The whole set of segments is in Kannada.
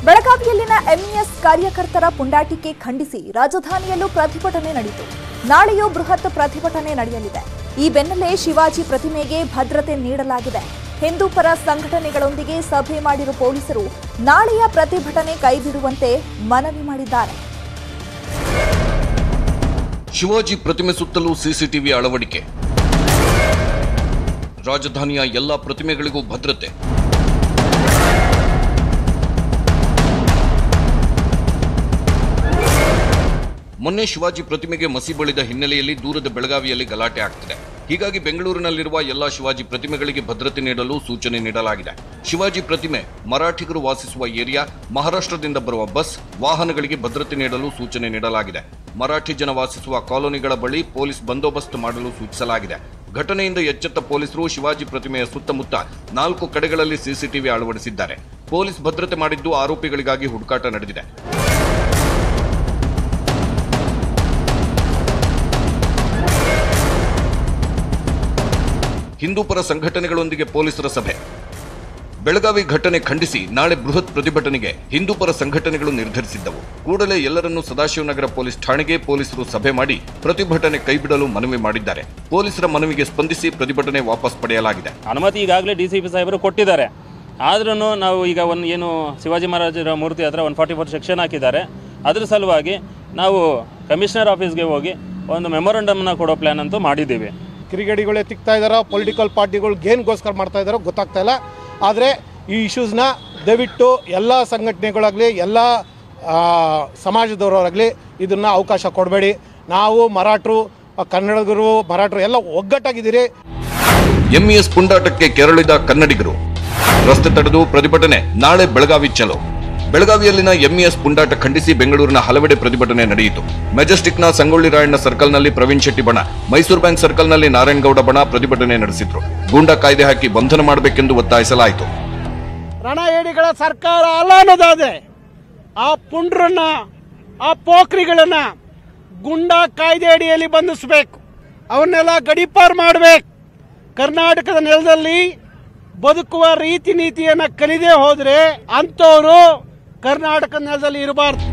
ಬೆಳಗಾವಿಯಲ್ಲಿನ ಎಂಇಎಸ್ ಕಾರ್ಯಕರ್ತರ ಪುಂಡಾಟಿಕೆ ಖಂಡಿಸಿ ರಾಜಧಾನಿಯಲ್ಲೂ ಪ್ರತಿಭಟನೆ ನಡೆಯಿತು ನಾಳೆಯೂ ಬೃಹತ್ ಪ್ರತಿಭಟನೆ ನಡೆಯಲಿದೆ ಈ ಬೆನ್ನಲ್ಲೇ ಶಿವಾಜಿ ಪ್ರತಿಮೆಗೆ ಭದ್ರತೆ ನೀಡಲಾಗಿದೆ ಹಿಂದೂ ಪರ ಸಂಘಟನೆಗಳೊಂದಿಗೆ ಸಭೆ ಮಾಡಿರುವ ಪೊಲೀಸರು ನಾಳೆಯ ಪ್ರತಿಭಟನೆ ಕೈಬಿಡುವಂತೆ ಮನವಿ ಮಾಡಿದ್ದಾರೆ ಶಿವಾಜಿ ಪ್ರತಿಮೆ ಸುತ್ತಲೂ ಸಿಸಿಟಿವಿ ಅಳವಡಿಕೆ ರಾಜಧಾನಿಯ ಎಲ್ಲಾ ಪ್ರತಿಮೆಗಳಿಗೂ ಭದ್ರತೆ ಮೊನ್ನೆ ಶಿವಾಜಿ ಪ್ರತಿಮೆಗೆ ಮಸಿ ಬಳಿದ ಹಿನ್ನೆಲೆಯಲ್ಲಿ ದೂರದ ಬೆಳಗಾವಿಯಲ್ಲಿ ಗಲಾಟೆ ಆಗ್ತಿದೆ ಹೀಗಾಗಿ ಬೆಂಗಳೂರಿನಲ್ಲಿರುವ ಎಲ್ಲಾ ಶಿವಾಜಿ ಪ್ರತಿಮೆಗಳಿಗೆ ಭದ್ರತೆ ನೀಡಲು ಸೂಚನೆ ನೀಡಲಾಗಿದೆ ಶಿವಾಜಿ ಪ್ರತಿಮೆ ಮರಾಠಿಗರು ವಾಸಿಸುವ ಏರಿಯಾ ಮಹಾರಾಷ್ಟ್ರದಿಂದ ಬರುವ ಬಸ್ ವಾಹನಗಳಿಗೆ ಭದ್ರತೆ ನೀಡಲು ಸೂಚನೆ ನೀಡಲಾಗಿದೆ ಮರಾಠಿ ಜನ ವಾಸಿಸುವ ಕಾಲೋನಿಗಳ ಬಳಿ ಪೊಲೀಸ್ ಬಂದೋಬಸ್ತ್ ಮಾಡಲು ಸೂಚಿಸಲಾಗಿದೆ ಘಟನೆಯಿಂದ ಎಚ್ಚೆತ್ತ ಪೊಲೀಸರು ಶಿವಾಜಿ ಪ್ರತಿಮೆಯ ಸುತ್ತಮುತ್ತ ನಾಲ್ಕು ಕಡೆಗಳಲ್ಲಿ ಸಿಸಿಟಿವಿ ಅಳವಡಿಸಿದ್ದಾರೆ ಪೊಲೀಸ್ ಭದ್ರತೆ ಮಾಡಿದ್ದು ಆರೋಪಿಗಳಿಗಾಗಿ ಹುಡುಕಾಟ ನಡೆದಿದೆ ಹಿಂದೂಪರ ಸಂಘಟನೆಗಳೊಂದಿಗೆ ಪೊಲೀಸರ ಸಭೆ ಬೆಳಗಾವಿ ಘಟನೆ ಖಂಡಿಸಿ ನಾಳೆ ಬೃಹತ್ ಪ್ರತಿಭಟನೆಗೆ ಹಿಂದೂಪರ ಸಂಘಟನೆಗಳು ನಿರ್ಧರಿಸಿದ್ದವು ಕೂಡಲೇ ಎಲ್ಲರನ್ನೂ ಸದಾಶಿವನಗರ ಪೊಲೀಸ್ ಠಾಣೆಗೆ ಪೊಲೀಸರು ಸಭೆ ಮಾಡಿ ಪ್ರತಿಭಟನೆ ಕೈಬಿಡಲು ಮನವಿ ಮಾಡಿದ್ದಾರೆ ಪೊಲೀಸರ ಮನವಿಗೆ ಸ್ಪಂದಿಸಿ ಪ್ರತಿಭಟನೆ ವಾಪಸ್ ಪಡೆಯಲಾಗಿದೆ ಅನುಮತಿ ಈಗಾಗಲೇ ಡಿ ಸಿ ಪಿ ಸಾಹೇಬರು ಕೊಟ್ಟಿದ್ದಾರೆ ಆದ್ರೂ ನಾವು ಈಗ ಒಂದು ಏನು ಶಿವಾಜಿ ಮಹಾರಾಜರ ಮೂರ್ತಿ ಹತ್ರ ಒನ್ ಫಾರ್ಟಿ ಫೋರ್ ಸೆಕ್ಷನ್ ಹಾಕಿದ್ದಾರೆ ಅದ್ರ ಸಲುವಾಗಿ ನಾವು ಕಮಿಷನರ್ ಆಫೀಸ್ಗೆ ಹೋಗಿ ಒಂದು ಮೆಮೊರಂಡಮ್ನ ಕೊಡೋ ಪ್ಲ್ಯಾನ್ ಅಂತೂ ಮಾಡಿದ್ದೀವಿ ಕಿರಿಗಡಿಗಳೇ ತಿಕ್ತಾ ಇದ್ದಾರೋ ಪೊಲಿಟಿಕಲ್ ಪಾರ್ಟಿಗಳು ಗೇನ್ಗೋಸ್ಕರ ಮಾಡ್ತಾ ಇದ್ದಾರೋ ಗೊತ್ತಾಗ್ತಾ ಇಲ್ಲ ಆದರೆ ಈ ಇಶ್ಯೂಸ್ನ ದಯವಿಟ್ಟು ಎಲ್ಲ ಸಂಘಟನೆಗಳಾಗಲಿ ಎಲ್ಲ ಆ, ಸಮಾಜದವರಾಗಲಿ ಇದನ್ನು ಅವಕಾಶ ಕೊಡಬೇಡಿ ನಾವು ಮರಾಠರು ಆ, ಕನ್ನಡಿಗರು ಮರಾಠರು ಎಲ್ಲ ಒಗ್ಗಟ್ಟಾಗಿದ್ದೀರಿ ಎಂಇಎಸ್ ಪುಂಡಾಟಕ್ಕೆ ಕೆರಳಿದ ಕನ್ನಡಿಗರು ರಸ್ತೆ ತಡೆದು ಪ್ರತಿಭಟನೆ ನಾಳೆ ಬೆಳಗಾವಿ ಚಲೋ ಬೆಳಗಾವಿಯಲ್ಲಿನ ಎಂಇಎಸ್ ಪುಂಡಾಟ ಖಂಡಿಸಿ ಬೆಂಗಳೂರಿನ ಹಲವೆಡೆ ಪ್ರತಿಭಟನೆ ನಡೆಯಿತು ಮೆಜೆಸ್ಟಿಕ್ನ ಸಂಗೊಳ್ಳಿ ರಾಯಣ್ಣ ಸರ್ಕಲ್ನಲ್ಲಿ ಪ್ರವೀಣ್ ಶೆಟ್ಟಿ ಬಣ ಮೈಸೂರು ಬ್ಯಾಂಕ್ ಸರ್ಕಲ್ನಲ್ಲಿ ನಾರಾಯಣಗೌಡ ಬಣ ಪ್ರತಿಭಟನೆ ನಡೆಸಿದ್ರು ಗೂಂಡಾ ಕಾಯ್ದೆ ಹಾಕಿ ಬಂಧನ ಮಾಡಬೇಕೆಂದು ಒತ್ತಾಯಿಸಲಾಯಿತು ರಣಹೇಡಿಗಳ ಸರ್ಕಾರ ಅಲ್ಲ ಅನ್ನೋದಾದ್ರೆ ಆ ಪುಂಡ್ರನ್ನ ಆ ಪೋಖ್ರಿಗಳನ್ನ ಗುಂಡಾ ಕಾಯ್ದೆ ಅಡಿಯಲ್ಲಿ ಬಂಧಿಸಬೇಕು ಅವನ್ನೆಲ್ಲ ಗಡೀಪಾರ್ ಮಾಡಬೇಕು ಕರ್ನಾಟಕದ ನೆಲದಲ್ಲಿ ಬದುಕುವ ರೀತಿ ನೀತಿಯನ್ನ ಕಲಿದೇ ಹೋದ್ರೆ ಅಂಥವ್ರು ಕರ್ನಾಟಕ ನೆಲದಲ್ಲಿ ಇರಬಾರ್ದು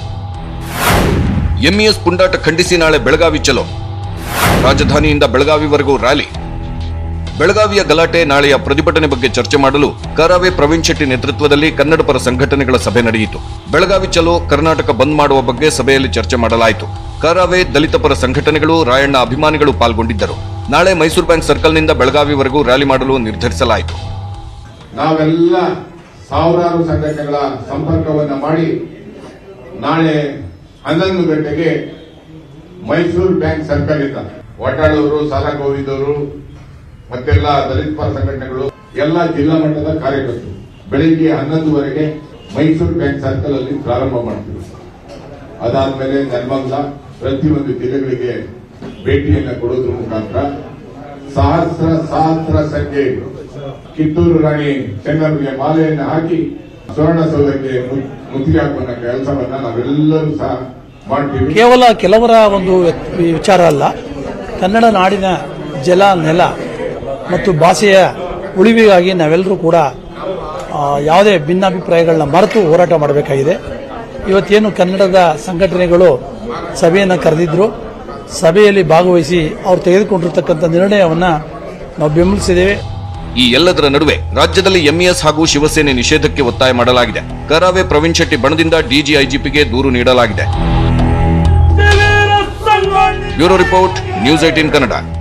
ಎಂಇಎಸ್ ಪುಂಡಾಟ ಖಂಡಿಸಿ ನಾಳೆ ಬೆಳಗಾವಿ ಚಲೋ ರಾಜಧಾನಿಯಿಂದ ಬೆಳಗಾವಿವರೆಗೂ ರ್ಯಾಲಿ ಬೆಳಗಾವಿಯ ಗಲಾಟೆ ನಾಳೆಯ ಪ್ರತಿಭಟನೆ ಬಗ್ಗೆ ಚರ್ಚೆ ಮಾಡಲು ಕರಾವೆ ಪ್ರವೀಣ್ ಶೆಟ್ಟಿ ನೇತೃತ್ವದಲ್ಲಿ ಕನ್ನಡ ಪರ ಸಂಘಟನೆಗಳ ಸಭೆ ನಡೆಯಿತು ಬೆಳಗಾವಿ ಚಲೋ ಕರ್ನಾಟಕ ಬಂದ್ ಮಾಡುವ ಬಗ್ಗೆ ಸಭೆಯಲ್ಲಿ ಚರ್ಚೆ ಮಾಡಲಾಯಿತು ಕರಾವೆ ದಲಿತ ಪರ ಸಂಘಟನೆಗಳು ರಾಯಣ್ಣ ಅಭಿಮಾನಿಗಳು ಪಾಲ್ಗೊಂಡಿದ್ದರು ನಾಳೆ ಮೈಸೂರು ಬ್ಯಾಂಕ್ ಸರ್ಕಲ್ನಿಂದ ಬೆಳಗಾವಿವರೆಗೂ ರ್ಯಾಲಿ ಮಾಡಲು ನಿರ್ಧರಿಸಲಾಯಿತು ನಾವೆಲ್ಲ ಸಾವಿರಾರು ಸಂಘಟನೆಗಳ ಸಂಪರ್ಕವನ್ನ ಮಾಡಿ ನಾಳೆ ಹನ್ನೊಂದು ಗಂಟೆಗೆ ಮೈಸೂರು ಬ್ಯಾಂಕ್ ಸರ್ಕಲ್ ಇಂದ ಒಟ್ಟಾಳವರು ಸಾಲ ಕೋರಿದವರು ಮತ್ತೆಲ್ಲ ದಲಿತ ಪರ ಸಂಘಟನೆಗಳು ಎಲ್ಲ ಜಿಲ್ಲಾ ಮಟ್ಟದ ಕಾರ್ಯಕರ್ತರು ಬೆಳಿಗ್ಗೆ ಹನ್ನೊಂದುವರೆಗೆ ಮೈಸೂರು ಬ್ಯಾಂಕ್ ಸರ್ಕಲ್ ಅಲ್ಲಿ ಪ್ರಾರಂಭ ಮಾಡ್ತೀವಿ ಅದಾದ್ಮೇಲೆ ನೆಲಮಂಗಲ ಪ್ರತಿಯೊಂದು ಜಿಲ್ಲೆಗಳಿಗೆ ಭೇಟಿಯನ್ನ ಕೊಡೋದ್ರ ಮುಖಾಂತರ ಸಹಸ್ರ ಸಹಸ್ರ ಸಂಖ್ಯೆ ಕಿತ್ತೂರು ರಾಣಿ ಚೆನ್ನಮ್ಮಗೆ ಮಾಲೆಯನ್ನು ಹಾಕಿ ಸುವರ್ಣಸೌಧಕ್ಕೆ ಮು- ಮುತ್ತಿಗೆ ಹಾಕುವ ಕೆಲಸವನ್ನ ನಾವೆಲ್ಲರೂ ಸಹ ಮಾಡ್ತೀವಿ ಕೇವಲ ಕೆಲವರ ಒಂದು ವಿಚಾರ ಅಲ್ಲ ಕನ್ನಡ ನಾಡಿನ ಜಲ ನೆಲ ಮತ್ತು ಭಾಷೆಯ ಉಳಿವಿಗಾಗಿ ನಾವೆಲ್ಲರೂ ಕೂಡ ಆ, ಯಾವುದೇ ಭಿನ್ನಾಭಿಪ್ರಾಯಗಳನ್ನ ಮರೆತು ಹೋರಾಟ ಮಾಡಬೇಕಾಗಿದೆ ಇವತ್ತೇನು ಕನ್ನಡದ ಸಂಘಟನೆಗಳು ಸಭೆಯನ್ನು ಕರೆದಿದ್ರು ಸಭೆಯಲ್ಲಿ ಭಾಗವಹಿಸಿ ಅವ್ರು ತೆಗೆದುಕೊಂಡಿರ್ತಕ್ಕಂಥ ನಿರ್ಣಯವನ್ನು ನಾವು ಬೆಂಬಲಿಸಿದ್ದೇವೆ ಈ ಎಲ್ಲದರ ನಡುವೆ ರಾಜ್ಯದಲ್ಲಿ ಎಂಇಎಸ್ ಹಾಗೂ ಶಿವಸೇನೆ ನಿಷೇಧಕ್ಕೆ ಒತ್ತಾಯ ಮಾಡಲಾಗಿದೆ ಕರಾವೆ ಪ್ರವೀಣ್ ಶೆಟ್ಟಿ ಬಣದಿಂದ ಡಿಜಿಐಜಿಪಿಗೆ ದೂರು ನೀಡಲಾಗಿದೆ bureau report news eighteen Kannada